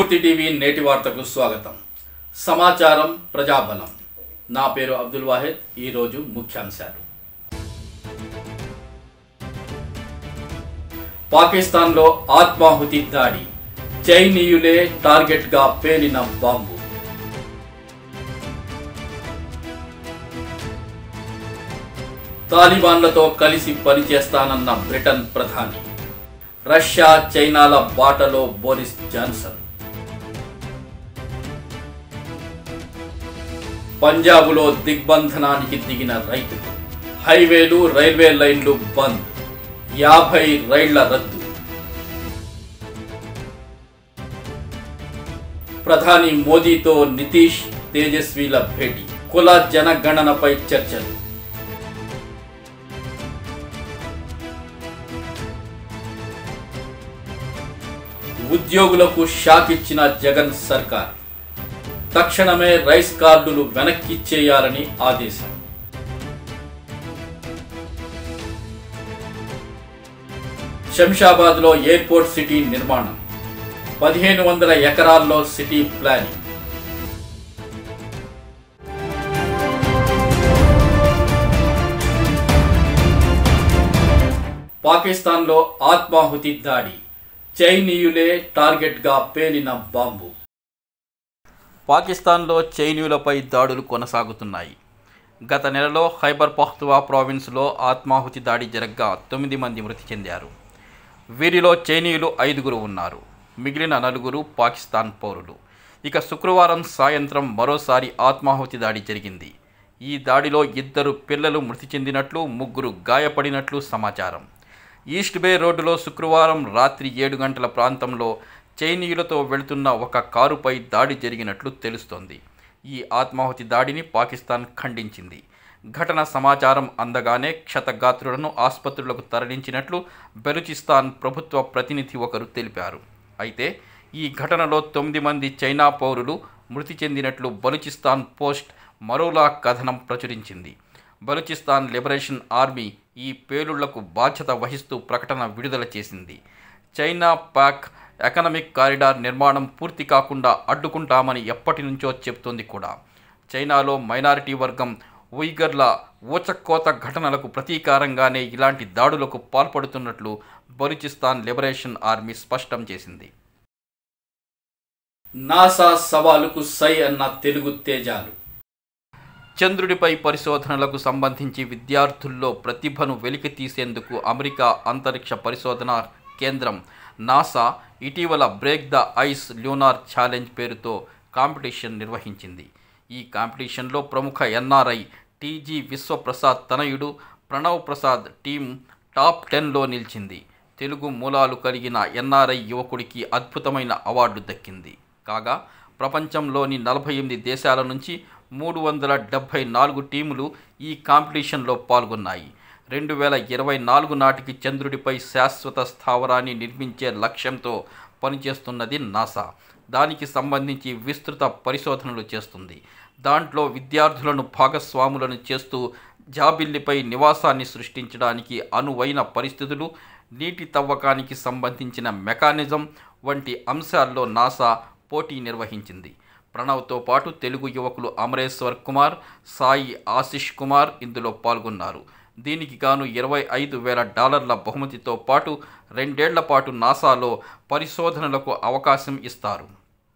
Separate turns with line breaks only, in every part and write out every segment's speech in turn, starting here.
స్ఫూర్తి టీవీ నేటి వార్తకు స్వాగతం సమాచారం ప్రజాబలం నా పేరు అబ్దుల్ వాహిద్ ఈరోజు ముఖ్యాంశాలు పాకిస్తాన్లో ఆత్మాహుతి దాడి చైనీయులే టార్గెట్గా పేలిన బాంబు తాలిబాన్లతో కలిసి పనిచేస్తానన్న బ్రిటన్ ప్రధాని రష్యా చైనాల బాటలో బోరిస్ జాన్సన్ పంజాబులో దిగ్బంధనానికి దిగిన రైతులు హైవేలు రైల్వే లైన్లు బంద్ యాభై రైళ్ల రద్దు ప్రధాని మోదీతో నితీష్ తేజస్వీల భేటీ కుల జనగణనపై చర్చలు ఉద్యోగులకు షాక్ ఇచ్చిన జగన్ సర్కార్ తక్షణమే రైస్ కార్డులు వెనక్కిచ్చేయాలని ఆదేశం శంషాబాద్లో ఎయిర్పోర్ట్ సిటీ నిర్మాణం పదిహేను వందల ఎకరాల్లో సిటీ ప్లానింగ్ పాకిస్తాన్లో ఆత్మాహుతి దాడి చైనీయులే టార్గెట్గా పేలిన బాంబు పాకిస్తాన్లో చైనీయులపై దాడులు కొనసాగుతున్నాయి గత నెలలో ఖైబర్ పఖ్తువా ప్రావిన్స్లో ఆత్మాహుతి దాడి జరగ్గా తొమ్మిది మంది మృతి చెందారు వీరిలో చైనీయులు ఐదుగురు ఉన్నారు మిగిలిన నలుగురు పాకిస్తాన్ పౌరులు ఇక శుక్రవారం సాయంత్రం మరోసారి ఆత్మాహుతి దాడి జరిగింది ఈ దాడిలో ఇద్దరు పిల్లలు మృతి చెందినట్లు ముగ్గురు గాయపడినట్లు సమాచారం ఈస్ట్ బే రోడ్డులో శుక్రవారం రాత్రి ఏడు గంటల ప్రాంతంలో చైనీయులతో వెళుతున్న ఒక కారుపై దాడి జరిగినట్లు తెలుస్తోంది ఈ ఆత్మాహుతి దాడిని పాకిస్తాన్ ఖండించింది ఘటన సమాచారం అందగానే క్షతగాత్రులను ఆసుపత్రులకు తరలించినట్లు బెలుచిస్తాన్ ప్రభుత్వ ప్రతినిధి ఒకరు తెలిపారు అయితే ఈ ఘటనలో తొమ్మిది మంది చైనా పౌరులు మృతి చెందినట్లు బలూచిస్తాన్ పోస్ట్ మరోలా కథనం ప్రచురించింది బలూచిస్తాన్ లిబరేషన్ ఆర్మీ ఈ పేలుళ్లకు బాధ్యత వహిస్తూ ప్రకటన విడుదల చేసింది చైనా పాక్ ఎకనమిక్ కారిడార్ నిర్మాణం పూర్తి కాకుండా అడ్డుకుంటామని ఎప్పటి నుంచో చెబుతోంది కూడా చైనాలో మైనారిటీ వర్గం ఉయిగర్ల ఊచకోత ఘటనలకు ప్రతీకారంగానే ఇలాంటి దాడులకు పాల్పడుతున్నట్లు బలూచిస్తాన్ లిబరేషన్ ఆర్మీ స్పష్టం చేసింది నాసా సవాలుకు సై అన్న తెలుగు తేజాలు చంద్రుడిపై పరిశోధనలకు సంబంధించి విద్యార్థుల్లో ప్రతిభను వెలికి తీసేందుకు అమెరికా అంతరిక్ష పరిశోధన కేంద్రం నాసా ఇటీవల break the ice lunar challenge పేరుతో కాంపిటీషన్ నిర్వహించింది ఈ కాంపిటీషన్లో ప్రముఖ ఎన్ఆర్ఐ టీజీ విశ్వప్రసాద్ తనయుడు ప్రణవ్ ప్రసాద్ టీం టాప్ టెన్లో నిలిచింది తెలుగు మూలాలు కలిగిన ఎన్ఆర్ఐ యువకుడికి అద్భుతమైన అవార్డు దక్కింది కాగా ప్రపంచంలోని నలభై ఎనిమిది దేశాల నుంచి మూడు వందల డెబ్భై నాలుగు టీములు ఈ కాంపిటీషన్లో పాల్గొన్నాయి రెండు వేల ఇరవై నాలుగు నాటికి చంద్రుడిపై శాశ్వత స్థావరాన్ని నిర్మించే లక్ష్యంతో పనిచేస్తున్నది నాసా దానికి సంబంధించి విస్తృత పరిశోధనలు చేస్తుంది దాంట్లో విద్యార్థులను భాగస్వాములను చేస్తూ జాబిల్లిపై నివాసాన్ని సృష్టించడానికి అనువైన పరిస్థితులు నీటి తవ్వకానికి సంబంధించిన మెకానిజం వంటి అంశాల్లో నాసా పోటీ నిర్వహించింది ప్రణవ్తో పాటు తెలుగు యువకులు అమరేశ్వర్ కుమార్ సాయి ఆశిష్ కుమార్ ఇందులో పాల్గొన్నారు దీనికి గాను ఇరవై ఐదు వేల డాలర్ల బహుమతితో పాటు రెండేళ్ల పాటు నాసాలో పరిశోధనలకు అవకాశం ఇస్తారు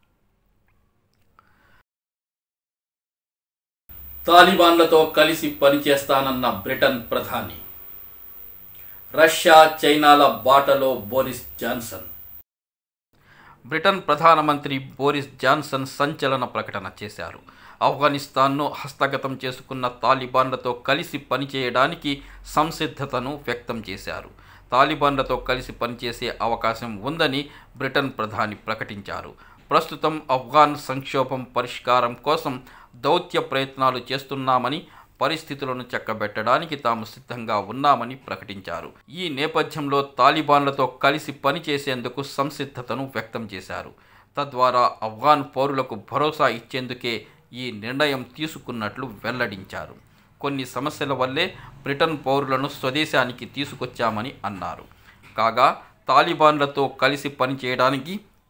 తాలిబాన్లతో కలిసి పనిచేస్తానన్న బ్రిటన్ ప్రధాని రష్యా చైనాల బాటలో బోరిస్ జాన్సన్ బ్రిటన్ ప్రధానమంత్రి బోరిస్ జాన్సన్ సంచలన ప్రకటన చేశారు ఆఫ్ఘనిస్తాన్ను హస్తగతం చేసుకున్న తాలిబాన్లతో కలిసి పనిచేయడానికి సంసిద్ధతను వ్యక్తం చేశారు తాలిబాన్లతో కలిసి పనిచేసే అవకాశం ఉందని బ్రిటన్ ప్రధాని ప్రకటించారు ప్రస్తుతం ఆఫ్ఘాన్ సంక్షోభం పరిష్కారం కోసం దౌత్య ప్రయత్నాలు చేస్తున్నామని పరిస్థితులను చక్కబెట్టడానికి తాము సిద్ధంగా ఉన్నామని ప్రకటించారు ఈ నేపథ్యంలో తాలిబాన్లతో కలిసి పనిచేసేందుకు సంసిద్ధతను వ్యక్తం చేశారు తద్వారా ఆఫ్ఘాన్ పౌరులకు భరోసా ఇచ్చేందుకే ఈ నిర్ణయం తీసుకున్నట్లు వెల్లడించారు కొన్ని సమస్యల వల్లే బ్రిటన్ పౌరులను స్వదేశానికి తీసుకొచ్చామని అన్నారు కాగా తాలిబాన్లతో కలిసి పనిచేయడానికి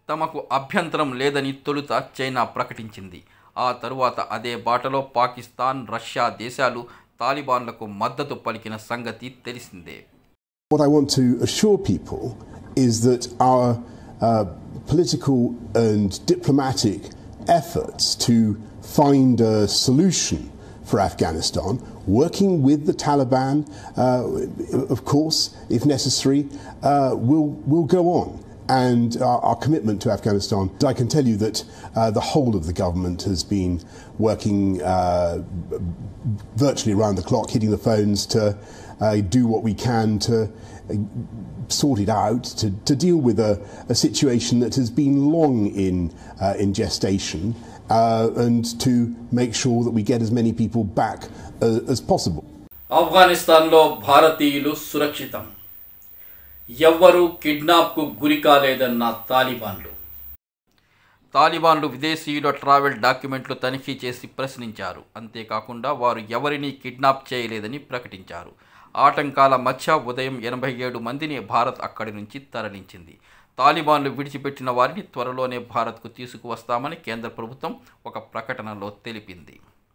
తమకు అభ్యంతరం లేదని తొలుత చైనా ప్రకటించింది ఆ తరువాత అదే బాటలో పాకిస్తాన్ రష్యా దేశాలు తాలిబాన్లకు మద్దతు పలికిన సంగతి తెలిసిందే
What I want to assure people is that our uh, political and diplomatic efforts to find a solution for Afghanistan, working with the Taliban, uh, of course, if necessary, uh, will, will go on. And our, our commitment to Afghanistan, I can tell you that uh, the whole of the government has been working uh, virtually around the clock, hitting the phones to uh, do what we can to uh, sort it out, to, to deal with a, a situation that has been long in, uh, in gestation, uh, and to make sure that we get as many people back uh, as possible.
ఆఫ్ఘనిస్తాన్లో భారతీయులు సురక్షితం ఎవ్వరూ కిడ్నాప్కు గురి కాలేదన్న తాలిబాన్లు తాలిబాన్లు విదేశీయుల travel డాక్యుమెంట్లు తనిఖీ చేసి ప్రశ్నించారు అంతేకాకుండా వారు ఎవరినీ కిడ్నాప్ చేయలేదని ప్రకటించారు ఆటంకాల మధ్య ఉదయం ఎనభై ఏడు మందిని భారత్ అక్కడి నుంచి తరలించింది తాలిబాన్లు విడిచిపెట్టిన వారిని త్వరలోనే భారత్కు తీసుకువస్తామని కేంద్ర ప్రభుత్వం ఒక ప్రకటనలో తెలిపింది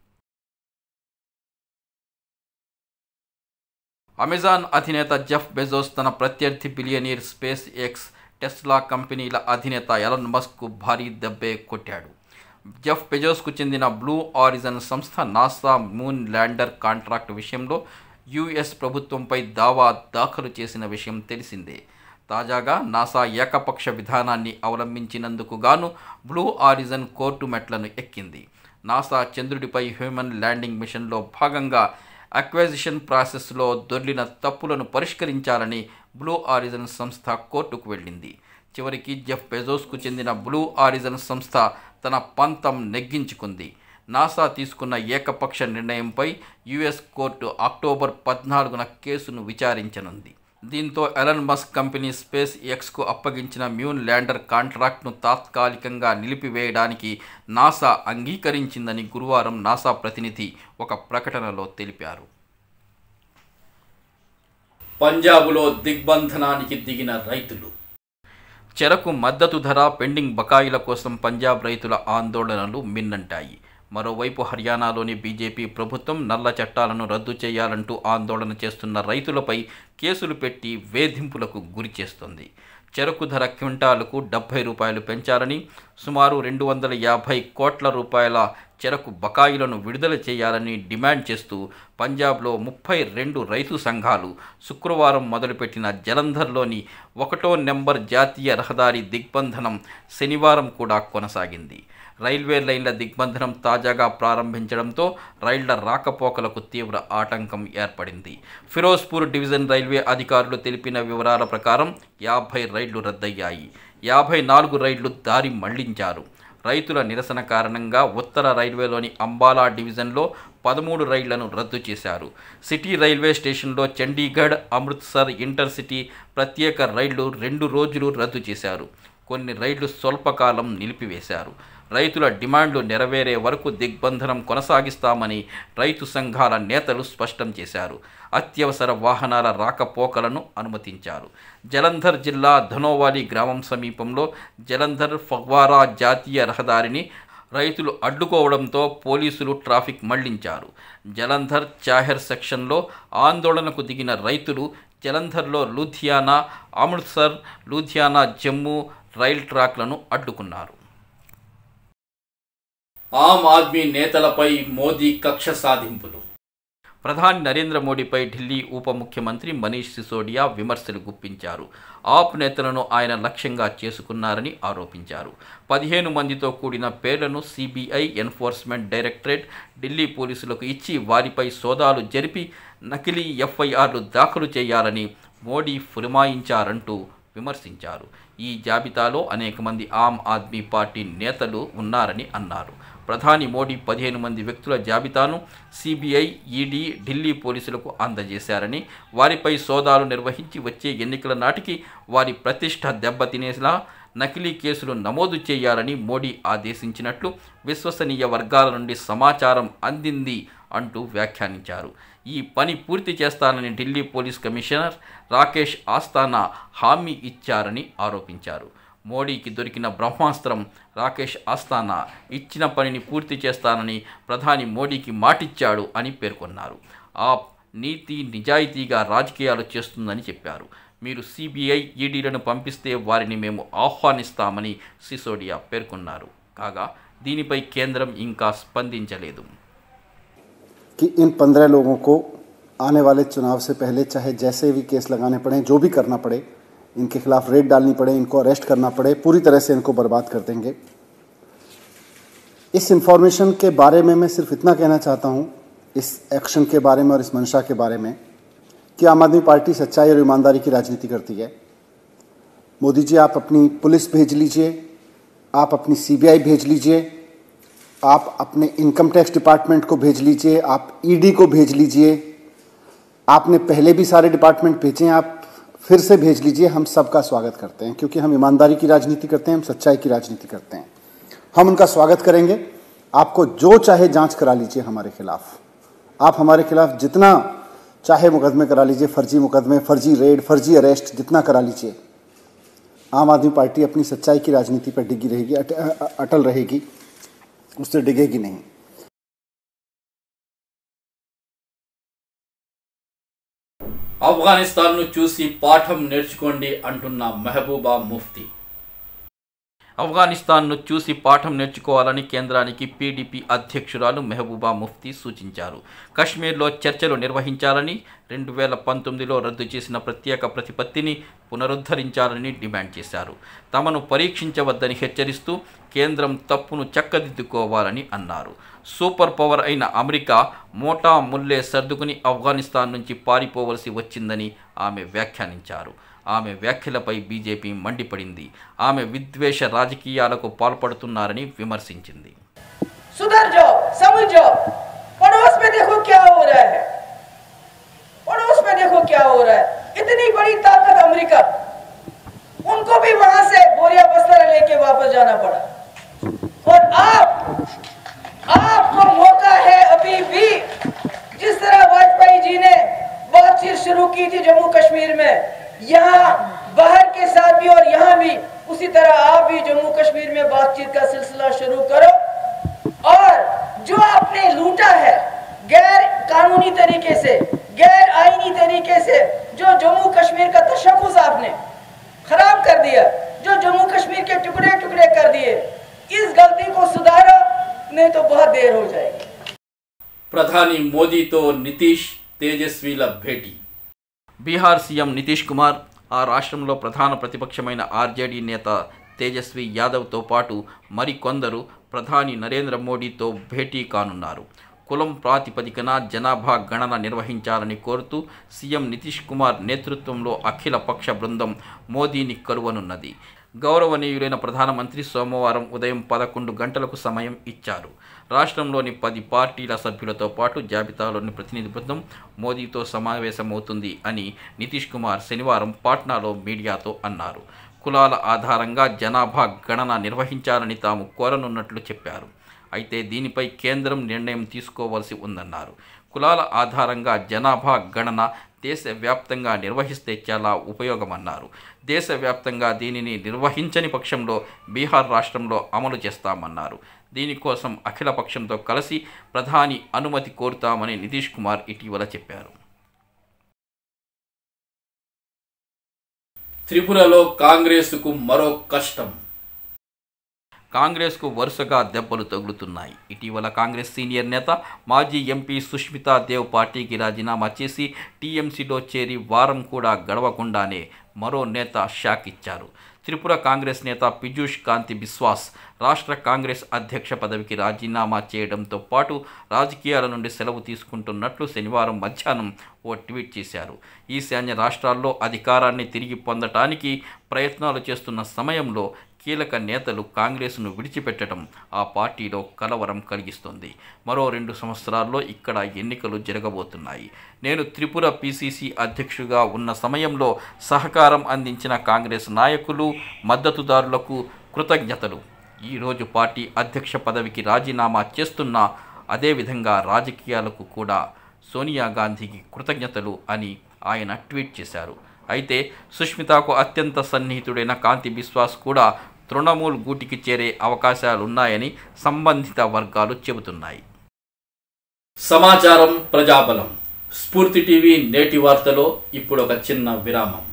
అమెజాన్ అధినేత జెఫ్ బెజోస్ తన ప్రత్యర్థి బిలియనీర్ స్పేస్ ఎక్స్ టెస్లా కంపెనీల అధినేత ఎలన్ మస్క్కు భారీ దెబ్బే కొట్టాడు జెఫ్ బెజోస్కు చెందిన బ్లూ ఆరిజన్ సంస్థ నాసా మూన్ ల్యాండర్ కాంట్రాక్ట్ విషయంలో యుఎస్ ప్రభుత్వంపై దావా దాఖలు చేసిన విషయం తెలిసిందే తాజాగా నాసా ఏకపక్ష విధానాన్ని అవలంబించినందుకు గాను బ్లూ ఆరిజన్ కోర్టు మెట్లను ఎక్కింది నాసా చంద్రుడిపై హ్యూమన్ ల్యాండింగ్ మిషన్లో భాగంగా అక్వైజిషన్ ప్రాసెస్లో దొర్లిన తప్పులను పరిష్కరించాలని బ్లూ ఆరిజన్ సంస్థ కోర్టుకు వెళ్ళింది చివరికి జెఫ్ బెజోస్కు చెందిన బ్లూ ఆరిజన్ సంస్థ తన పంతం నెగ్గించుకుంది నాసా తీసుకున్న ఏకపక్ష నిర్ణయంపై యుఎస్ కోర్టు అక్టోబర్ పద్నాలుగున కేసును విచారించనుంది దీంతో ఎలన్ మస్క్ కంపెనీ స్పేస్ ఎక్స్కు అప్పగించిన మ్యూన్ ల్యాండర్ కాంట్రాక్ట్ను తాత్కాలికంగా నిలిపివేయడానికి నాసా అంగీకరించిందని గురువారం నాసా ప్రతినిధి ఒక ప్రకటనలో తెలిపారు పంజాబులో దిగ్బంధనానికి దిగిన రైతులు చెరకు మద్దతు ధర పెండింగ్ బకాయిల కోసం పంజాబ్ రైతుల ఆందోళనలు మిన్నంటాయి మరోవైపు హర్యానాలోని బీజేపీ ప్రభుత్వం నల్ల చట్టాలను రద్దు చేయాలంటూ ఆందోళన చేస్తున్న రైతులపై కేసులు పెట్టి వేధింపులకు గురి చేస్తుంది చెరకు ధర క్వింటాలకు డెబ్బై రూపాయలు పెంచాలని సుమారు రెండు వందల యాభై కోట్ల రూపాయల చెరకు బకాయిలను విడుదల చేయాలని డిమాండ్ చేస్తూ పంజాబ్లో ముప్పై రెండు రైతు సంఘాలు శుక్రవారం మొదలుపెట్టిన జలంధర్లోని ఒకటో నెంబర్ జాతీయ రహదారి దిగ్బంధనం శనివారం కూడా కొనసాగింది రైల్వే లైన్ల దిగ్బంధనం తాజాగా ప్రారంభించడంతో రైళ్ల రాకపోకలకు తీవ్ర ఆటంకం ఏర్పడింది ఫిరోజ్పూర్ డివిజన్ రైల్వే అధికారులు తెలిపిన వివరాల ప్రకారం యాభై రైళ్లు రద్దయ్యాయి యాభై నాలుగు రైళ్లు దారి మళ్లించారు రైతుల నిరసన కారణంగా ఉత్తర రైల్వేలోని అంబాలా డివిజన్లో పదమూడు రైళ్లను రద్దు చేశారు సిటీ రైల్వే స్టేషన్లో చండీగఢ్ అమృత్సర్ ఇంటర్సిటీ ప్రత్యేక రైళ్లు రెండు రోజులు రద్దు చేశారు కొన్ని రైళ్లు స్వల్పకాలం నిలిపివేశారు రైతుల డిమాండ్లు నెరవేరే వరకు దిగ్బంధనం కొనసాగిస్తామని రైతు సంఘాల నేతలు స్పష్టం చేశారు అత్యవసర వాహనాల రాకపోకలను అనుమతించారు జలంధర్ జిల్లా ధనోవాలి గ్రామం సమీపంలో జలంధర్ ఫగ్వారా జాతీయ రహదారిని రైతులు అడ్డుకోవడంతో పోలీసులు ట్రాఫిక్ మళ్లించారు జలంధర్ చాహెర్ సెక్షన్లో ఆందోళనకు దిగిన రైతులు జలంధర్లో లూధియానా అమృత్సర్ లూధియానా జమ్మూ రైల్ ట్రాక్లను అడ్డుకున్నారు ఆమ్ ఆద్మీ నేతలపై మోదీ కక్ష సాధింపులు ప్రధాని నరేంద్ర మోడీపై ఢిల్లీ ఉప ముఖ్యమంత్రి మనీష్ సిసోడియా విమర్శలు గుప్పించారు ఆప్ నేతలను ఆయన లక్ష్యంగా చేసుకున్నారని ఆరోపించారు పదిహేను మందితో కూడిన పేర్లను సిబిఐ ఎన్ఫోర్స్మెంట్ డైరెక్టరేట్ ఢిల్లీ పోలీసులకు ఇచ్చి వారిపై సోదాలు జరిపి నకిలీ ఎఫ్ఐఆర్లు దాఖలు చేయాలని మోడీ ఫురిమాయించారంటూ విమర్శించారు ఈ జాబితాలో అనేక మంది ఆమ్ ఆద్మీ పార్టీ నేతలు ఉన్నారని అన్నారు ప్రధాని మోడీ పదిహేను మంది వ్యక్తుల జాబితాను సిబిఐ ఈడీ ఢిల్లీ పోలీసులకు అందజేశారని వారిపై సోదాలు నిర్వహించి వచ్చే ఎన్నికల నాటికి వారి ప్రతిష్ట దెబ్బతినేలా నకిలీ కేసులు నమోదు చేయాలని మోడీ ఆదేశించినట్లు విశ్వసనీయ వర్గాల నుండి సమాచారం అందింది అంటూ వ్యాఖ్యానించారు ఈ పని పూర్తి చేస్తానని ఢిల్లీ పోలీస్ కమిషనర్ రాకేష్ ఆస్థానా హామీ ఇచ్చారని ఆరోపించారు మోడీకి దొరికిన బ్రహ్మాస్త్రం రాకేష్ ఆస్థానా ఇచ్చిన పనిని పూర్తి చేస్తానని ప్రధాని మోడీకి మాటిచ్చాడు అని పేర్కొన్నారు ఆ నీతి నిజాయితీగా రాజకీయాలు చేస్తుందని చెప్పారు మీరు సిబిఐ ఈడీలను పంపిస్తే వారిని మేము ఆహ్వానిస్తామని సిసోడియా పేర్కొన్నారు కాగా దీనిపై కేంద్రం ఇంకా స్పందించలేదు
कि इन पंद्रह लोगों को आने वाले चुनाव से पहले चाहे जैसे भी केस लगाने पड़े जो भी करना पड़े इनके खिलाफ रेड डालनी पड़े इनको अरेस्ट करना पड़े पूरी तरह से इनको बर्बाद कर देंगे इस इंफॉर्मेशन के बारे में मैं सिर्फ इतना कहना चाहता हूँ इस एक्शन के बारे में और इस मंशा के बारे में कि आम आदमी पार्टी सच्चाई और ईमानदारी की राजनीति करती है मोदी जी आप अपनी पुलिस भेज लीजिए आप अपनी सीबीआई भेज लीजिए आप अपने इनकम टैक्स डिपार्टमेंट को भेज लीजिए आप ईडी को भेज लीजिए आपने पहले भी सारे डिपार्टमेंट भेजे हैं आप फिर से भेज लीजिए हम सबका स्वागत करते हैं क्योंकि हम ईमानदारी की राजनीति करते हैं हम सच्चाई की राजनीति करते हैं हम उनका स्वागत करेंगे आपको जो चाहे जांच करा लीजिए हमारे खिलाफ आप हमारे खिलाफ जितना चाहे मुकदमे करा लीजिए फर्जी मुकदमे फर्जी रेड फर्जी अरेस्ट जितना करा लीजिए आम आदमी पार्टी अपनी सच्चाई की राजनीति पर डिगी रहेगी अट, अ- अटल रहेगी उससे डिगेगी नहीं
ఆఫ్ఘనిస్తాన్ను చూసి పాఠం నేర్చుకోండి అంటున్న మెహబూబా ముఫ్తీ ఆఫ్ఘనిస్తాన్ను చూసి పాఠం నేర్చుకోవాలని కేంద్రానికి పీడీపీ అధ్యక్షురాలు మెహబూబా ముఫ్తీ సూచించారు కశ్మీర్లో చర్చలు నిర్వహించాలని రెండు వేల పంతొమ్మిదిలో రద్దు చేసిన ప్రత్యేక ప్రతిపత్తిని పునరుద్ధరించాలని డిమాండ్ చేశారు తమను పరీక్షించవద్దని హెచ్చరిస్తూ కేంద్రం తప్పును చక్కదిద్దుకోవాలని అన్నారు సూపర్ పవర్ అయిన అమెరికా మోటా ముల్లే సర్దుకుని ఆఫ్ఘనిస్తాన్ నుంచి పారిపోవలసి వచ్చిందని ఆమె వ్యాఖ్యానించారు ఆమె వ్యాఖ్యలపై బీజేపీ మండిపడింది ఆమె విద్వేష రాజకీయాలకు పాల్పడుతున్నారని విమర్శించింది
सुधर जाओ समझ जाओ पड़ोस में देखो क्या हो रहा है पड़ोस में देखो क्या हो रहा है इतनी बड़ी ताकत अमेरिका उनको भी वहां से बोरिया बस्तर लेके वापस जाना पड़ा और आप आपको मौका है अभी भी जिस तरह वाजपेयी जी ने बातचीत शुरू की थी जम्मू कश्मीर में यहाँ बाहर के साथ भी और यहाँ भी उसी तरह आप भी जम्मू कश्मीर में बातचीत का सिलसिला शुरू करो और जो आपने लूटा है गैर कानूनी तरीके से गैर आईनी तरीके से जो जम्मू कश्मीर का तशखुस आपने खराब कर दिया जो जम्मू कश्मीर के टुकड़े टुकड़े कर दिए इस गलती को सुधारो नहीं तो बहुत देर हो जाएगी
ప్రధాని మోదీతో నితీష్ తేజస్వీల భేటీ బీహార్ సీఎం నితీష్ కుమార్ ఆ రాష్ట్రంలో ప్రధాన ప్రతిపక్షమైన ఆర్జేడీ నేత తేజస్వి యాదవ్తో పాటు మరికొందరు ప్రధాని నరేంద్ర మోడీతో భేటీ కానున్నారు కులం ప్రాతిపదికన జనాభా గణన నిర్వహించాలని కోరుతూ సీఎం నితీష్ కుమార్ నేతృత్వంలో అఖిల పక్ష బృందం మోదీని కలువనున్నది గౌరవనీయులైన ప్రధానమంత్రి సోమవారం ఉదయం పదకొండు గంటలకు సమయం ఇచ్చారు రాష్ట్రంలోని పది పార్టీల సభ్యులతో పాటు జాబితాలోని ప్రతినిధి బృందం మోదీతో సమావేశమవుతుంది అని నితీష్ కుమార్ శనివారం పాట్నాలో మీడియాతో అన్నారు కులాల ఆధారంగా జనాభా గణన నిర్వహించాలని తాము కోరనున్నట్లు చెప్పారు అయితే దీనిపై కేంద్రం నిర్ణయం తీసుకోవాల్సి ఉందన్నారు కులాల ఆధారంగా జనాభా గణన దేశవ్యాప్తంగా నిర్వహిస్తే చాలా ఉపయోగమన్నారు దేశవ్యాప్తంగా దీనిని నిర్వహించని పక్షంలో బీహార్ రాష్ట్రంలో అమలు చేస్తామన్నారు దీనికోసం అఖిల పక్షంతో కలిసి ప్రధాని అనుమతి కోరుతామని నితీష్ కుమార్ ఇటీవల చెప్పారు త్రిపురలో కాంగ్రెసుకు మరో కష్టం కాంగ్రెస్కు వరుసగా దెబ్బలు తగులుతున్నాయి ఇటీవల కాంగ్రెస్ సీనియర్ నేత మాజీ ఎంపీ సుష్మితా దేవ్ పార్టీకి రాజీనామా చేసి టీఎంసీలో చేరి వారం కూడా గడవకుండానే మరో నేత షాక్ ఇచ్చారు త్రిపుర కాంగ్రెస్ నేత పీయూష్ కాంతి బిశ్వాస్ రాష్ట్ర కాంగ్రెస్ అధ్యక్ష పదవికి రాజీనామా చేయడంతో పాటు రాజకీయాల నుండి సెలవు తీసుకుంటున్నట్లు శనివారం మధ్యాహ్నం ఓ ట్వీట్ చేశారు ఈశాన్య రాష్ట్రాల్లో అధికారాన్ని తిరిగి పొందటానికి ప్రయత్నాలు చేస్తున్న సమయంలో కీలక నేతలు కాంగ్రెస్ను విడిచిపెట్టడం ఆ పార్టీలో కలవరం కలిగిస్తుంది మరో రెండు సంవత్సరాల్లో ఇక్కడ ఎన్నికలు జరగబోతున్నాయి నేను త్రిపుర పిసిసి అధ్యక్షుగా ఉన్న సమయంలో సహకారం అందించిన కాంగ్రెస్ నాయకులు మద్దతుదారులకు కృతజ్ఞతలు ఈరోజు పార్టీ అధ్యక్ష పదవికి రాజీనామా చేస్తున్న అదేవిధంగా రాజకీయాలకు కూడా సోనియా గాంధీకి కృతజ్ఞతలు అని ఆయన ట్వీట్ చేశారు అయితే సుష్మితకు అత్యంత సన్నిహితుడైన కాంతి బిశ్వాస్ కూడా తృణమూల్ గూటికి చేరే అవకాశాలున్నాయని సంబంధిత వర్గాలు చెబుతున్నాయి సమాచారం ప్రజాబలం స్ఫూర్తి టీవీ నేటి వార్తలో ఇప్పుడు ఒక చిన్న విరామం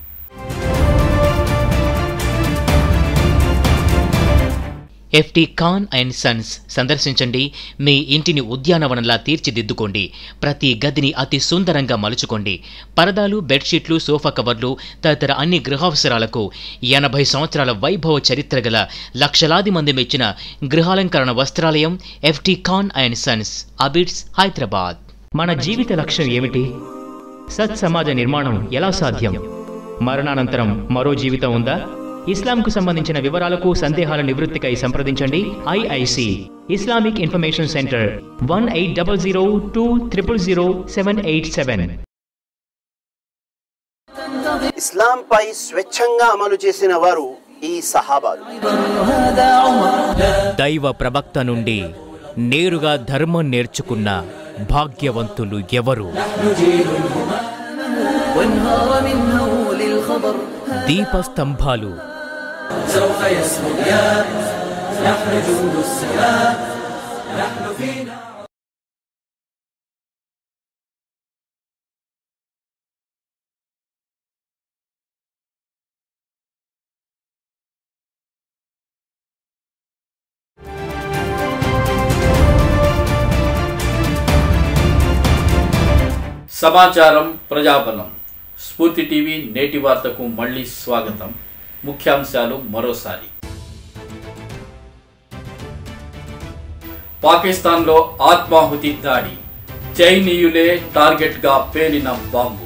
ఎఫ్టీ ఖాన్ అండ్ సన్స్ సందర్శించండి మీ ఇంటిని ఉద్యానవనంలా తీర్చిదిద్దుకోండి ప్రతి గదిని అతి సుందరంగా మలుచుకోండి పరదాలు బెడ్షీట్లు సోఫా కవర్లు తదితర అన్ని గృహావసరాలకు ఎనభై సంవత్సరాల వైభవ చరిత్ర గల లక్షలాది మంది మెచ్చిన గృహాలంకరణ వస్త్రాలయం FT Khan and sons Abids Hyderabad మన జీవిత లక్ష్యం ఏమిటి సత్ సమాజ నిర్మాణం ఎలా సాధ్యం మరణానంతరం మరో జీవితం ఉందా ఇస్లాంకు సంబంధించిన వివరాలకు సందేహాల నివృత్తికై సంప్రదించండి IIC Islamic information centre one eight double zero two triple zero seven eight seven
ఇస్లాంపై స్వచ్ఛంగా అమలు చేసిన వారు ఈ సహాబాలు
దైవ ప్రవక్త నుండి నేరుగా ధర్మం నేర్చుకున్న భాగ్యవంతులు ఎవరు దీపస్తంభాలు
సమాచారం ప్రజాబలం స్ఫూర్తి టీవీ నేటి వార్తకు మళ్ళీ స్వాగతం ముఖ్యాంశాలు మరోసారి పాకిస్తాన్లో ఆత్మాహుతి దాడి చైనీయులే టార్గెట్గా పేలిన బాంబు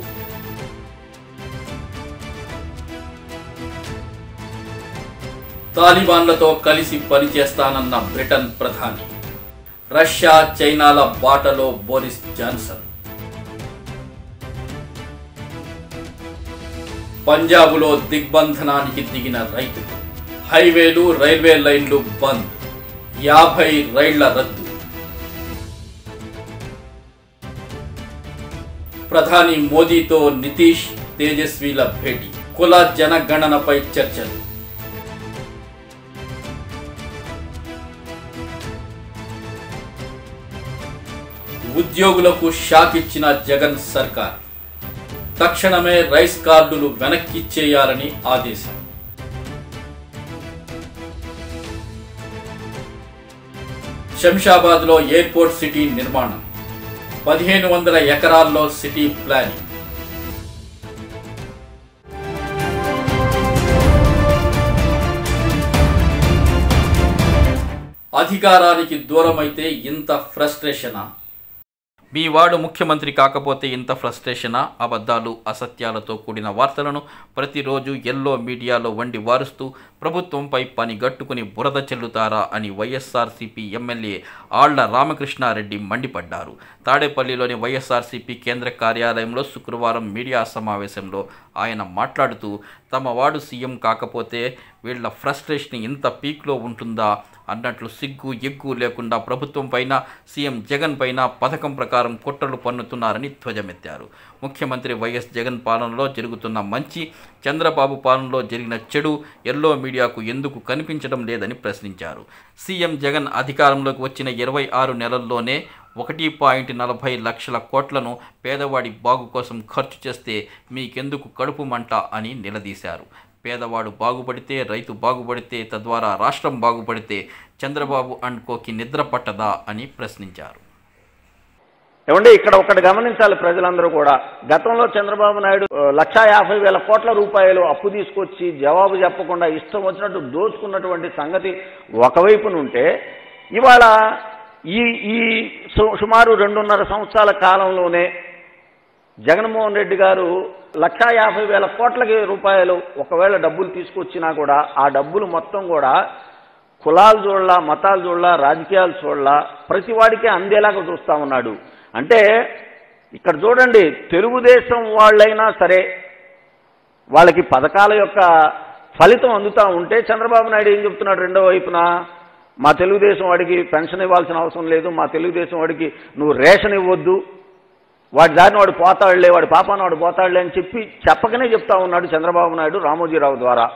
తాలిబాన్లతో కలిసి పనిచేస్తానన్న బ్రిటన్ ప్రధాని రష్యా చైనాల బాటలో బోరిస్ జాన్సన్ పంజాబులో దిగ్బంధనానికి దిగిన రైతులు హైవేలు రైల్వే లైన్లు బంద్ యాభై రైళ్ల రద్దు ప్రధాని మోదీతో నితీష్ తేజస్వీల భేటీ కుల జనగణనపై చర్చలు ఉద్యోగులకు షాక్ ఇచ్చిన జగన్ సర్కార్ తక్షణమే రైస్ కార్డులు వెనక్కిచ్చేయాలని ఆదేశం శంషాబాద్లో ఎయిర్పోర్ట్ సిటీ నిర్మాణం పదిహేను వందల ఎకరాల్లో సిటీ ప్లానింగ్ అధికారానికి దూరమైతే ఇంత ఫ్రస్ట్రేషనా మీ వాడు ముఖ్యమంత్రి కాకపోతే ఇంత ఫ్రస్ట్రేషనా అబద్ధాలు అసత్యాలతో కూడిన వార్తలను ప్రతిరోజు ఎల్లో మీడియాలో వండి వారుస్తూ ప్రభుత్వంపై పని గట్టుకుని బురద చెల్లుతారా అని వైఎస్ఆర్సీపీ ఎమ్మెల్యే ఆళ్ల రామకృష్ణారెడ్డి మండిపడ్డారు తాడేపల్లిలోని వైఎస్ఆర్సీపీ కేంద్ర కార్యాలయంలో శుక్రవారం మీడియా సమావేశంలో ఆయన మాట్లాడుతూ తమ వాడు సీఎం కాకపోతే వీళ్ళ ఫ్రస్ట్రేషన్ ఇంత పీక్లో ఉంటుందా అన్నట్లు సిగ్గు ఎగ్గు లేకుండా ప్రభుత్వం పైన సీఎం జగన్ పైన పథకం ప్రకారం కుట్రలు పన్నుతున్నారని ధ్వజమెత్తారు ముఖ్యమంత్రి వైఎస్ జగన్ పాలనలో జరుగుతున్న మంచి చంద్రబాబు పాలనలో జరిగిన చెడు ఎల్లో మీడియాకు ఎందుకు కనిపించడం లేదని ప్రశ్నించారు సీఎం జగన్ అధికారంలోకి వచ్చిన ఇరవై ఆరు నెలల్లోనే ఒకటి పాయింట్ నలభై లక్షల కోట్లను పేదవాడి బాగు కోసం ఖర్చు చేస్తే మీకెందుకు కడుపు మంట అని నిలదీశారు పేదవాడు బాగుపడితే రైతు బాగుపడితే తద్వారా రాష్ట్రం బాగుపడితే చంద్రబాబు అండ్ కోకి నిద్ర పట్టదా అని ప్రశ్నించారు
ఏమంటే ఇక్కడ ఒకటి గమనించాలి ప్రజలందరూ కూడా గతంలో చంద్రబాబు నాయుడు ఆ, లక్షా యాభై వేల కోట్ల రూపాయలు అప్పు తీసుకొచ్చి జవాబు చెప్పకుండా ఇష్టం వచ్చినట్టు దోచుకున్నటువంటి సంగతి ఒకవైపునుంటే ఇవాళ ఈ ఈ సు- సుమారు రెండున్నర సంవత్సరాల కాలంలోనే జగన్మోహన్ రెడ్డి గారు లక్షా యాభై వేల కోట్లకి రూపాయలు ఒకవేళ డబ్బులు తీసుకొచ్చినా కూడా ఆ డబ్బులు మొత్తం కూడా కులాలు చూడలా మతాలు చూడలా రాజకీయాలు చూడలా ప్రతి వాడికి అందేలాగా చూస్తా ఉన్నాడు అంటే ఇక్కడ చూడండి తెలుగుదేశం వాళ్ళైనా సరే వాళ్ళకి పథకాల యొక్క ఫలితం అందుతా ఉంటే చంద్రబాబు నాయుడు ఏం చెప్తున్నాడు రెండో వైపున మా తెలుగుదేశం వాడికి పెన్షన్ ఇవ్వాల్సిన అవసరం లేదు మా తెలుగుదేశం వాడికి నువ్వు రేషన్ ఇవ్వద్దు వాడి దారిని వాడు పోతాడులే వాడి పాపాన్ని వాడు పోతాడులే అని చెప్పి చెప్పకనే చెప్తా ఉన్నాడు చంద్రబాబు నాయుడు రామోజీరావు ద్వారా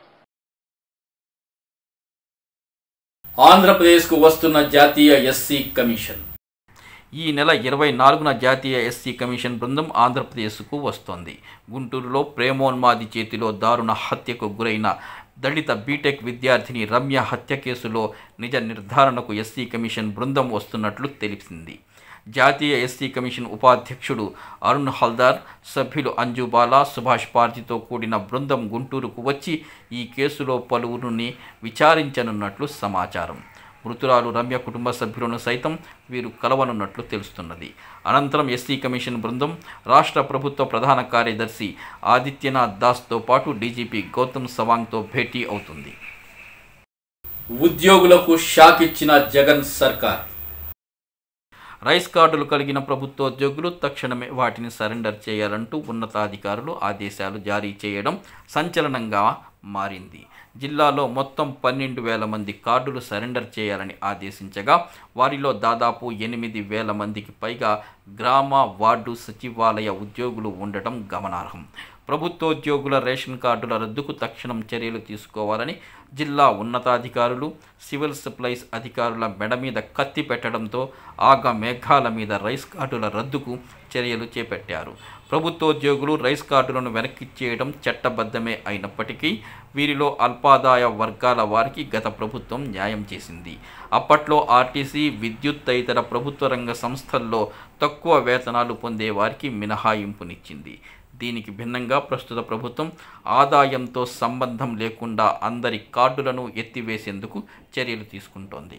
ఆంధ్రప్రదేశ్కు వస్తున్న జాతీయ ఎస్సీ కమిషన్ ఈ నెల ఇరవై నాలుగున జాతీయ ఎస్సీ కమిషన్ బృందం ఆంధ్రప్రదేశ్కు వస్తోంది గుంటూరులో ప్రేమోన్మాది చేతిలో దారుణ హత్యకు గురైన దళిత బీటెక్ విద్యార్థిని రమ్య హత్య కేసులో నిజ నిర్ధారణకు ఎస్సీ కమిషన్ బృందం వస్తున్నట్లు తెలిసింది జాతీయ ఎస్సీ కమిషన్ ఉపాధ్యక్షుడు అరుణ్ హల్దార్ సభ్యులు అంజుబాలా సుభాష్ పార్టీతో కూడిన బృందం గుంటూరుకు వచ్చి ఈ కేసులో పలువురిని విచారించనున్నట్లు సమాచారం మృతురాలు రమ్య కుటుంబ సభ్యులను సైతం వీరు కలవనున్నట్లు తెలుస్తున్నది అనంతరం ఎస్సీ కమిషన్ బృందం రాష్ట్ర ప్రభుత్వ ప్రధాన కార్యదర్శి ఆదిత్యనాథ్ దాస్తో పాటు డీజీపీ గౌతమ్ సవాంగ్తో భేటీ అవుతుంది ఉద్యోగులకు షాక్ ఇచ్చిన జగన్ సర్కార్ రైస్ కార్డులు కలిగిన ప్రభుత్వోద్యోగులు తక్షణమే వాటిని సరెండర్ చేయాలంటూ ఉన్నతాధికారులు ఆదేశాలు జారీ చేయడం సంచలనంగా మారింది జిల్లాలో మొత్తం పన్నెండు వేల మంది కార్డులు సరెండర్ చేయాలని ఆదేశించగా వారిలో దాదాపు ఎనిమిది వేల మందికి పైగా గ్రామ వార్డు సచివాలయ ఉద్యోగులు ఉండటం గమనార్హం ప్రభుత్వోద్యోగుల రేషన్ కార్డుల రద్దుకు తక్షణం చర్యలు తీసుకోవాలని జిల్లా ఉన్నతాధికారులు సివిల్ సప్లైస్ అధికారుల మెడ మీద కత్తి పెట్టడంతో ఆగ మేఘాల మీద రైస్ కార్డుల రద్దుకు చర్యలు చేపట్టారు ప్రభుత్వోద్యోగులు రైస్ కార్డులను వెనక్కిచ్చేయడం చట్టబద్ధమే అయినప్పటికీ వీరిలో అల్పాదాయ వర్గాల వారికి గత ప్రభుత్వం న్యాయం చేసింది అప్పట్లో ఆర్టీసీ విద్యుత్ తదితర ప్రభుత్వ రంగ సంస్థల్లో తక్కువ వేతనాలు పొందే వారికి మినహాయింపునిచ్చింది దీనికి భిన్నంగా ప్రస్తుత ప్రభుత్వం ఆదాయంతో సంబంధం లేకుండా అందరి కార్డులను ఎత్తివేసేందుకు చర్యలు తీసుకుంటోంది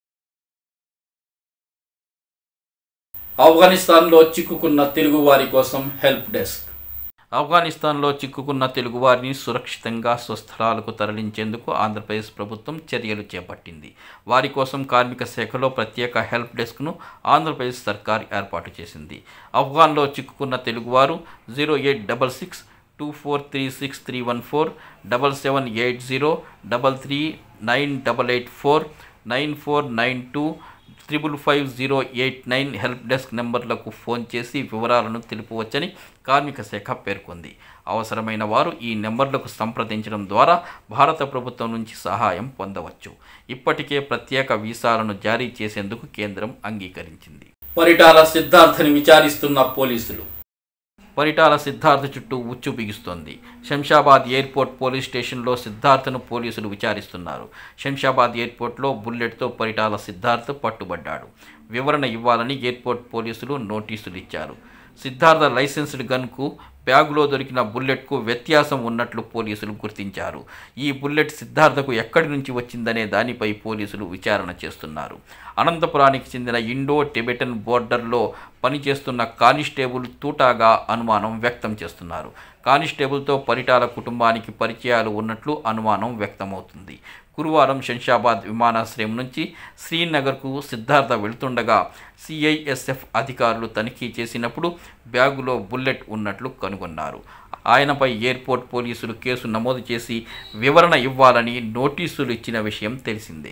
ఆఫ్ఘనిస్తాన్లో చిక్కుకున్న తెలుగువారి కోసం హెల్ప్ డెస్క్ ఆఫ్ఘనిస్తాన్లో చిక్కుకున్న తెలుగువారిని సురక్షితంగా స్వస్థలాలకు తరలించేందుకు ఆంధ్రప్రదేశ్ ప్రభుత్వం చర్యలు చేపట్టింది వారి కోసం కార్మిక శాఖలో ప్రత్యేక హెల్ప్ డెస్క్ను ఆంధ్రప్రదేశ్ సర్కార్ ఏర్పాటు చేసింది ఆఫ్ఘాన్లో చిక్కుకున్న తెలుగువారు zero eight double six two four three six three one four double seven eight zero double three nine double eight four nine four nine two triple five zero eight nine help desk నెంబర్లకు phone చేసి వివరాలను తెలుపవచ్చని కార్మిక శాఖ పేర్కొంది అవసరమైన వారు ఈ నెంబర్లకు సంప్రదించడం ద్వారా భారత ప్రభుత్వం నుంచి సహాయం పొందవచ్చు ఇప్పటికే ప్రత్యేక వీసాలను జారీ చేసేందుకు కేంద్రం అంగీకరించింది పరిటాల సిద్ధార్థని విచారిస్తున్న పోలీసులు పరిటాల సిద్ధార్థ చుట్టూ ఉచ్చు బిగిస్తోంది శంషాబాద్ ఎయిర్పోర్ట్ పోలీస్ స్టేషన్లో సిద్ధార్థను పోలీసులు విచారిస్తున్నారు శంషాబాద్ ఎయిర్పోర్ట్లో బుల్లెట్తో పరిటాల సిద్ధార్థ్ పట్టుబడ్డాడు వివరణ ఇవ్వాలని ఎయిర్పోర్ట్ పోలీసులు నోటీసులు ఇచ్చారు సిద్ధార్థ లైసెన్స్డ్ గన్కు బ్యాగులో దొరికిన బుల్లెట్కు వ్యత్యాసం ఉన్నట్లు పోలీసులు గుర్తించారు ఈ బుల్లెట్ సిద్ధార్థకు ఎక్కడి నుంచి వచ్చిందనే దానిపై పోలీసులు విచారణ చేస్తున్నారు అనంతపురానికి చెందిన ఇండో టిబెటన్ బోర్డర్లో పనిచేస్తున్న కానిస్టేబుల్ తూటాగా అనుమానం వ్యక్తం చేస్తున్నారు కానిస్టేబుల్తో పరిటాల కుటుంబానికి పరిచయాలు ఉన్నట్లు అనుమానం వ్యక్తమవుతుంది గురువారం శంషాబాద్ విమానాశ్రయం నుంచి శ్రీనగర్కు సిద్ధార్థ వెళ్తుండగా సిఐఎస్ఎఫ్ అధికారులు తనిఖీ చేసినప్పుడు బ్యాగులో బుల్లెట్ ఉన్నట్లు కనుగొన్నారు ఆయనపై ఎయిర్పోర్ట్ పోలీసులు కేసు నమోదు చేసి వివరణ ఇవ్వాలని నోటీసులు ఇచ్చిన విషయం తెలిసిందే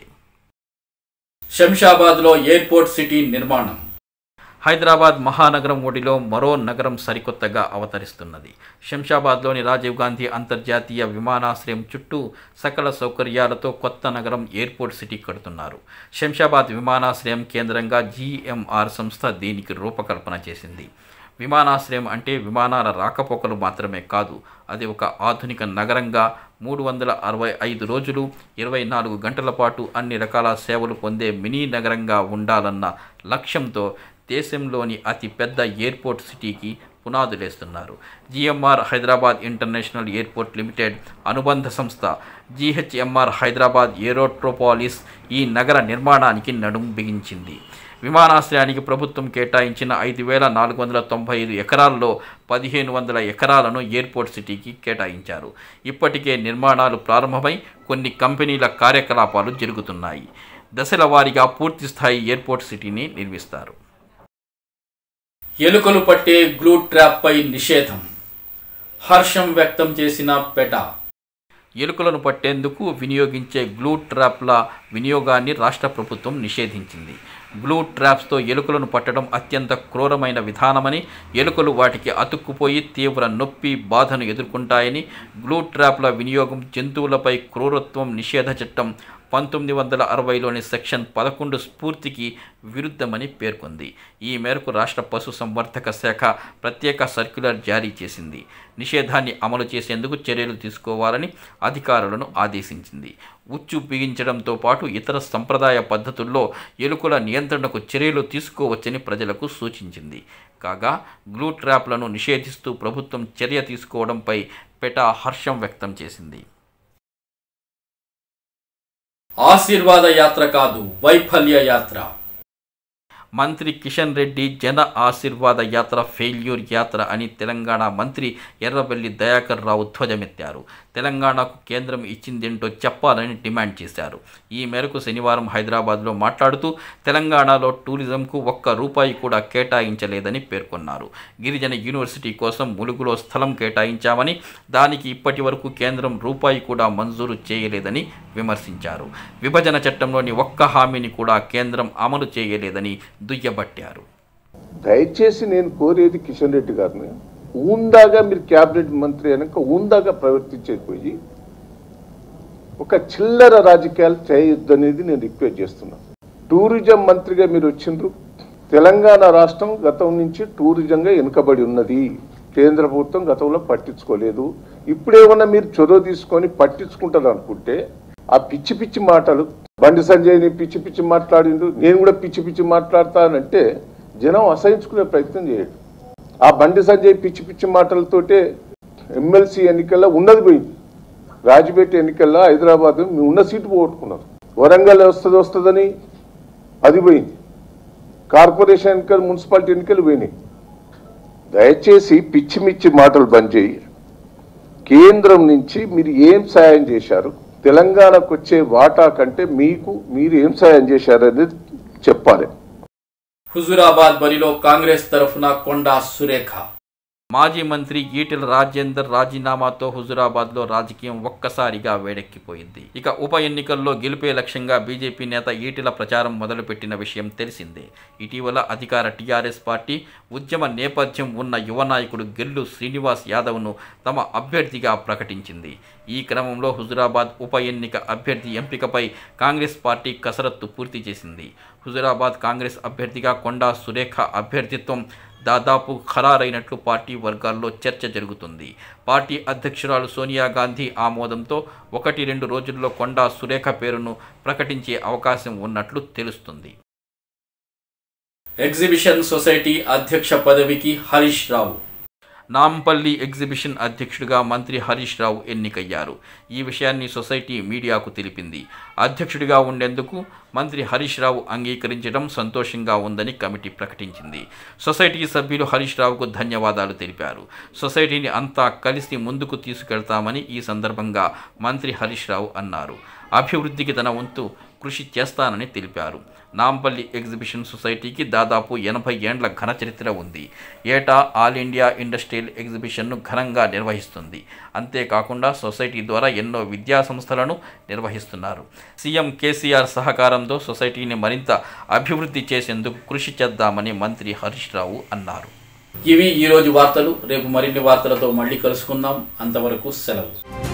శంషాబాద్లో ఎయిర్పోర్ట్ సిటీ నిర్మాణం హైదరాబాద్ మహానగరం ఒడిలో మరో నగరం సరికొత్తగా అవతరిస్తున్నది శంషాబాద్లోని రాజీవ్ గాంధీ అంతర్జాతీయ విమానాశ్రయం చుట్టూ సకల సౌకర్యాలతో కొత్త నగరం ఎయిర్పోర్ట్ సిటీ కడుతున్నారు శంషాబాద్ విమానాశ్రయం కేంద్రంగా జీఎంఆర్ సంస్థ దీనికి రూపకల్పన చేసింది విమానాశ్రయం అంటే విమానాల రాకపోకలు మాత్రమే కాదు అది ఒక ఆధునిక నగరంగా మూడు వందల అరవై ఐదు రోజులు ఇరవై నాలుగు గంటల పాటు అన్ని రకాల సేవలు పొందే మినీ నగరంగా ఉండాలన్న లక్ష్యంతో దేశంలోని అతి పెద్ద ఎయిర్పోర్ట్ సిటీకి పునాదులేస్తున్నారు GMR Hyderabad international airport limited అనుబంధ సంస్థ జిహెచ్ఎంఆర్ హైదరాబాద్ ఏరోట్రోపాలిస్ ఈ నగర నిర్మాణానికి నడుం బిగించింది విమానాశ్రయానికి ప్రభుత్వం కేటాయించిన ఐదు వేల నాలుగు వందల తొంభై ఐదు ఎకరాల్లో పదిహేను వందల ఎకరాలను ఎయిర్పోర్ట్ సిటీకి కేటాయించారు ఇప్పటికే నిర్మాణాలు ప్రారంభమై కొన్ని కంపెనీల కార్యకలాపాలు జరుగుతున్నాయి దశల వారీగా పూర్తి స్థాయి ఎయిర్పోర్ట్ సిటీని నిర్మిస్తారు ఎలుకలు పట్టే గ్లూ ట్రాప్పై నిషేధం హర్షం వ్యక్తం చేసిన పెట ఎలుకలను పట్టేందుకు వినియోగించే గ్లూ ట్రాప్ల వినియోగాన్ని రాష్ట్ర ప్రభుత్వం నిషేధించింది గ్లూ ట్రాప్స్తో ఎలుకలను పట్టడం అత్యంత క్రూరమైన విధానమని ఎలుకలు వాటికి అతుక్కుపోయి తీవ్ర నొప్పి బాధను ఎదుర్కొంటాయని గ్లూ ట్రాప్ల వినియోగం జంతువులపై క్రూరత్వం నిషేధ చట్టం పంతొమ్మిది వందల అరవైలోని సెక్షన్ పదకొండు స్ఫూర్తికి విరుద్ధమని పేర్కొంది ఈ మేరకు రాష్ట్ర పశు సంవర్ధక శాఖ ప్రత్యేక సర్క్యులర్ జారీ చేసింది నిషేధాన్ని అమలు చేసేందుకు చర్యలు తీసుకోవాలని అధికారులను ఆదేశించింది ఉచ్చు బిగించడంతో పాటు ఇతర సంప్రదాయ పద్ధతుల్లో ఎలుకల నియంత్రణకు చర్యలు తీసుకోవచ్చని ప్రజలకు సూచించింది కాగా గ్లూ ట్రాప్లను నిషేధిస్తూ ప్రభుత్వం చర్య తీసుకోవడంపై పెటా హర్షం వ్యక్తం చేసింది ఆశీర్వాద యాత్ర కాదు వైఫల్య యాత్ర మంత్రి కిషన్ రెడ్డి జన ఆశీర్వాద యాత్ర ఫెయిల్యూర్ యాత్ర అని తెలంగాణ మంత్రి ఎర్రబెల్లి దయాకర్ రావు ధ్వజమెత్తారు తెలంగాణకు కేంద్రం ఇచ్చిందేంటో చెప్పాలని డిమాండ్ చేశారు ఈ మేరకు శనివారం హైదరాబాద్లో మాట్లాడుతూ తెలంగాణలో టూరిజంకు ఒక్క రూపాయి కూడా కేటాయించలేదని పేర్కొన్నారు గిరిజన యూనివర్సిటీ కోసం ములుగులో స్థలం కేటాయించామని దానికి ఇప్పటి వరకు కేంద్రం రూపాయి కూడా మంజూరు చేయలేదని విమర్శించారు విభజన చట్టంలోని ఒక్క హామీని కూడా కేంద్రం అమలు చేయలేదని దుయ్యబట్టారు
దయచేసి నేను కోరేది కిషన్ రెడ్డి గారిని ఊందాగా మీరు క్యాబినెట్ మంత్రి అయినాక ఊందాగా ప్రవర్తించకపోయి ఒక చిల్లర రాజకీయాలు చేయొద్దనేది నేను రిక్వెస్ట్ చేస్తున్నా టూరిజం మంత్రిగా మీరు వచ్చిండ్రు తెలంగాణ రాష్ట్రం గతం నుంచి టూరిజంగా వెనుకబడి ఉన్నది కేంద్ర ప్రభుత్వం గతంలో పట్టించుకోలేదు ఇప్పుడేమన్నా మీరు చొరవ తీసుకొని పట్టించుకుంటారు అనుకుంటే ఆ పిచ్చి పిచ్చి మాటలు బండి సంజయ్ని పిచ్చి పిచ్చి మాట్లాడిండు నేను కూడా పిచ్చి పిచ్చి మాట్లాడతానంటే జనం అసహించుకునే ప్రయత్నం చేయడు ఆ బండి సంజయ్ పిచ్చి పిచ్చి మాటలతోటే ఎమ్మెల్సీ ఎన్నికల్లో ఉన్నది పోయింది రాజపేట ఎన్నికల్లో హైదరాబాద్ మీ ఉన్న సీటు పోగొట్టుకున్నారు వరంగల్ వస్తుంది వస్తుందని అది పోయింది కార్పొరేషన్ ఎన్నికలు మున్సిపాలిటీ ఎన్నికలు పోయినాయి దయచేసి పిచ్చి మిచ్చి మాటలు బంద్ చేయి కేంద్రం నుంచి మీరు ఏం సాయం చేశారు తెలంగాణకు వచ్చే వాటా కంటే మీకు మీరు ఏం సాయం చేశారు అనేది చెప్పాలి
హుజురాబాద్ బరిలో కాంగ్రెస్ తరఫున కొండా సురేఖ మాజీ మంత్రి ఈటెల రాజేందర్ రాజీనామాతో హుజురాబాద్లో రాజకీయం ఒక్కసారిగా వేడెక్కిపోయింది ఇక ఉప ఎన్నికల్లో గెలిపే లక్ష్యంగా బీజేపీ నేత ఈటెల ప్రచారం మొదలుపెట్టిన విషయం తెలిసిందే ఇటీవల అధికార టీఆర్ఎస్ పార్టీ ఉద్యమ నేపథ్యం ఉన్న యువ నాయకుడు గెల్లు శ్రీనివాస్ యాదవ్ను తమ అభ్యర్థిగా ప్రకటించింది ఈ క్రమంలో హుజురాబాద్ ఉప ఎన్నిక అభ్యర్థి ఎంపికపై కాంగ్రెస్ పార్టీ కసరత్తు పూర్తి చేసింది హుజురాబాద్ కాంగ్రెస్ అభ్యర్థిగా కొండా సురేఖ అభ్యర్థిత్వం దాదాపు ఖరారైనట్లు పార్టీ వర్గాల్లో చర్చ జరుగుతుంది పార్టీ అధ్యక్షురాలు సోనియా గాంధీ ఆమోదంతో ఒకటి రెండు రోజుల్లో కొండా సురేఖ పేరును ప్రకటించే అవకాశం ఉన్నట్లు తెలుస్తుంది ఎగ్జిబిషన్ సొసైటీ అధ్యక్ష పదవికి హరీష్ రావు నాంపల్లి ఎగ్జిబిషన్ అధ్యక్షుడిగా మంత్రి హరీష్ రావు ఎన్నికయ్యారు ఈ విషయాన్ని సొసైటీ మీడియాకు తెలిపింది అధ్యక్షుడిగా ఉండేందుకు మంత్రి హరీష్ రావు అంగీకరించడం సంతోషంగా ఉందని కమిటీ ప్రకటించింది సొసైటీ సభ్యులు హరీష్ రావుకు ధన్యవాదాలు తెలిపారు సొసైటీని అంతా కలిసి ముందుకు తీసుకెళ్తామని ఈ సందర్భంగా మంత్రి హరీష్ రావు అన్నారు అభివృద్ధికి తన వంతు కృషి చేస్తానని తెలిపారు నాంపల్లి ఎగ్జిబిషన్ సొసైటీకి దాదాపు ఎనభై ఏండ్ల ఘన చరిత్ర ఉంది ఏటా ఆల్ ఇండియా ఇండస్ట్రియల్ ఎగ్జిబిషన్ను ఘనంగా నిర్వహిస్తుంది అంతేకాకుండా సొసైటీ ద్వారా ఎన్నో విద్యా సంస్థలను నిర్వహిస్తున్నారు సీఎం కేసీఆర్ సహకారంతో సొసైటీని మరింత అభివృద్ధి చేసేందుకు కృషి చేద్దామని మంత్రి హరీష్ రావు అన్నారు ఇవి ఈరోజు వార్తలు రేపు మరిన్ని వార్తలతో మళ్ళీ కలుసుకుందాం అంతవరకు సెలవు